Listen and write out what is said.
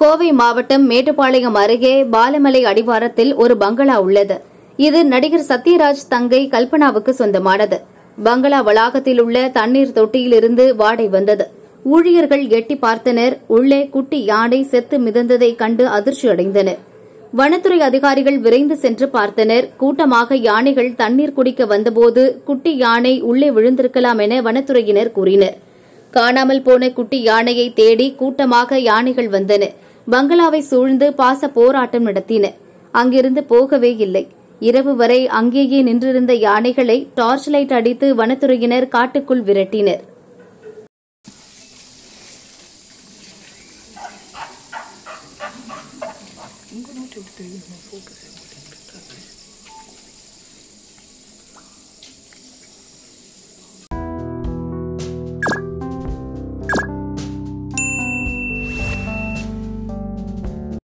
கோவை மாவட்டம் மேட்டுப்பாளையம் அருகே பாலமலை அடிவாரத்தில் ஒரு பங்களா உள்ளது இது நடிகர் சத்யராஜ் தங்கை கல்பனாவுக்கு சொந்தமானது பங்களா வளாகத்தில் உள்ள தண்ணீர் தொட்டியிலிருந்து வாடை வந்தது ஊழியர்கள் எட்டி பார்த்தனர் உள்ளே குட்டி யானை செத்து மிதந்ததை கண்டு அதிர்ச்சியடைந்தனர் வனத்துறை அதிகாரிகள் விரைந்து சென்று பார்த்தனர் கூட்டமாக யானைகள் தண்ணீர் குடிக்க வந்தபோது குட்டி யானை உள்ளே விழுந்திருக்கலாம் என வனத்துறையினர் கூறினர் காணாமல் போன குட்டி யானையை தேடி கூட்டமாக யானைகள் வந்தன பங்களாவை சூழ்ந்து பாச போராட்டம் நடத்தின அங்கிருந்து போகவே இல்லை இரவு வரை அங்கேயே நின்றிருந்த யானைகளை டார்ச் லைட் அடித்து வனத்துறையினர் காட்டுக்குள் விரட்டினர் உங்க நோட்டு எப்படி தெரியும் ஃபோக்கஸ்